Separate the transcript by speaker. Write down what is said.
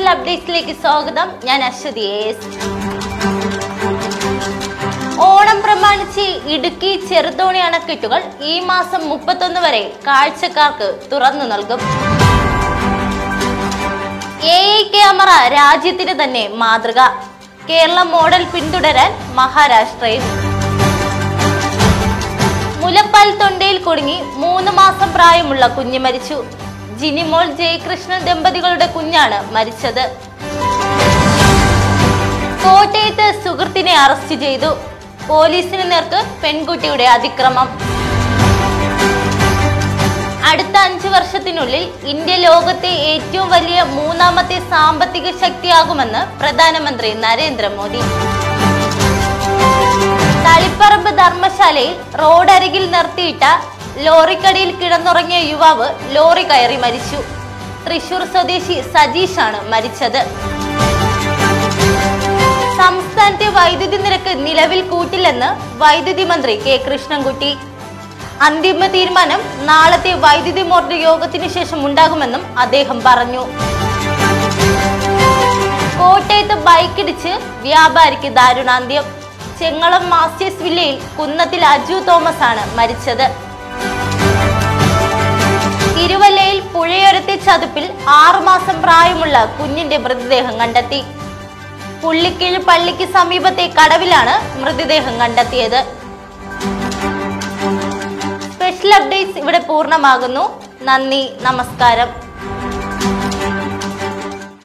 Speaker 1: അപ്ഡേറ്റ്സിലേക്ക് സ്വാഗതം ഞാൻ അശ്വതി എസ് ഓണം പ്രമാണിച്ച് ഇടുക്കി ചെറുതോണി അണക്കെട്ടുകൾ ഈ മാസം മുപ്പത്തൊന്ന് വരെ കാഴ്ചക്കാർക്ക് തുറന്നു നൽകും എ ഐ ക്യാമറ രാജ്യത്തിന് തന്നെ മാതൃക കേരളം മോഡൽ പിന്തുടരാൻ മഹാരാഷ്ട്രയും മുലപ്പാൽ തൊണ്ടയിൽ കുടുങ്ങി മൂന്ന് മാസം പ്രായമുള്ള കുഞ്ഞ് മരിച്ചു ജിനിമോൾ ജയകൃഷ്ണൻ ദമ്പതികളുടെ കുഞ്ഞാണ് മരിച്ചത് കോട്ടയത്ത് സുഹൃത്തിനെ അറസ്റ്റ് ചെയ്തു പോലീസിന് നേർക്ക് പെൺകുട്ടിയുടെ അതിക്രമം അടുത്ത അഞ്ചു വർഷത്തിനുള്ളിൽ ഇന്ത്യ ലോകത്തെ ഏറ്റവും വലിയ മൂന്നാമത്തെ സാമ്പത്തിക ശക്തിയാകുമെന്ന് പ്രധാനമന്ത്രി നരേന്ദ്രമോദി തളിപ്പറമ്പ് ധർമ്മശാലയിൽ റോഡരികിൽ നിർത്തിയിട്ട ലോറിക്കടിയിൽ കിടന്നുറങ്ങിയ യുവാവ് ലോറി കയറി മരിച്ചു തൃശൂർ സ്വദേശി സജീഷാണ് മരിച്ചത് സംസ്ഥാനത്തെ വൈദ്യുതി നിരക്ക് നിലവിൽ കൂട്ടില്ലെന്ന് വൈദ്യുതി മന്ത്രി കെ കൃഷ്ണൻകുട്ടി അന്തിമ തീരുമാനം നാളത്തെ വൈദ്യുതി ബോർഡ് യോഗത്തിന് ശേഷം ഉണ്ടാകുമെന്നും അദ്ദേഹം പറഞ്ഞു കോട്ടയത്ത് ബൈക്കിടിച്ച് വ്യാപാരിക്ക് ദാരുണാന്ത്യം ചെങ്ങളം മാസ്റ്റേഴ്സ് വില്ലയിൽ കുന്നത്തിൽ അജു തോമസ് ആണ് മരിച്ചത് തിരുവല്ലയിൽ പുഴയോരത്തെ ചതുപ്പിൽ ആറുമാസം പ്രായമുള്ള കുഞ്ഞിന്റെ മൃതദേഹം കണ്ടെത്തി പുള്ളിക്കീഴ് പള്ളിക്ക് സമീപത്തെ കടവിലാണ് മൃതദേഹം കണ്ടെത്തിയത് സ്പെഷ്യൽ അപ്ഡേറ്റ്സ് ഇവിടെ പൂർണ്ണമാകുന്നു നന്ദി നമസ്കാരം